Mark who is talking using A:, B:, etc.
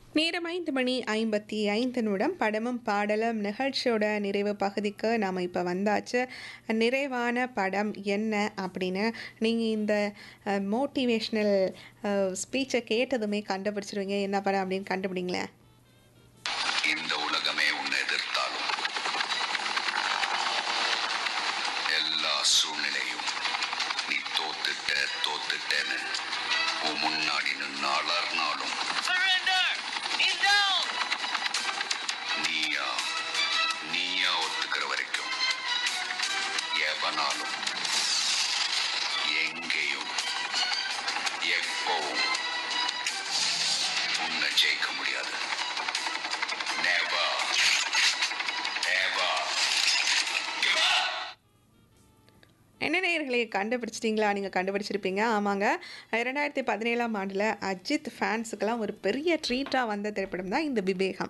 A: நேரம் ஐந்து மணி ஐம்பத்தி ஐந்து நிமிடம் படமும் பாடலும் நிகழ்ச்சியோட நிறைவு பகுதிக்கு நாம் இப்போ வந்தாச்சு நிறைவான படம் என்ன அப்படின்னு நீங்கள் இந்த மோட்டிவேஷ்னல் ஸ்பீச்சை கேட்டதுமே கண்டுபிடிச்சிருவீங்க என்ன படம் அப்படின்னு கண்டுபிடிங்களேன்
B: இந்த உலகமே உன்னை எதிர்த்தாலும் எல்லா சூழ்நிலையும் நீ தோத்துட்ட தோத்துட்டேன்னு உன் முன்னாடி நின்று அலர்னாலும்
C: Surrender! He's down!
B: நீயா நீயா ஒத்துக்கிற வரைக்கும் எவனாலும் எங்கேயும் எப்பவும் உன்னை ஜெயிக்க முடியாது Never. Ever. Give up.
A: என்ன நேயர்களே கண்டுபிடிச்சிட்டிங்களா நீங்கள் கண்டுபிடிச்சிருப்பீங்க ஆமாங்க இரண்டாயிரத்தி பதினேழாம் ஆண்டில் அஜித் ஃபேன்ஸுக்கெல்லாம் ஒரு பெரிய ட்ரீட்டாக வந்த திரைப்படம் தான் இந்த விவேகம்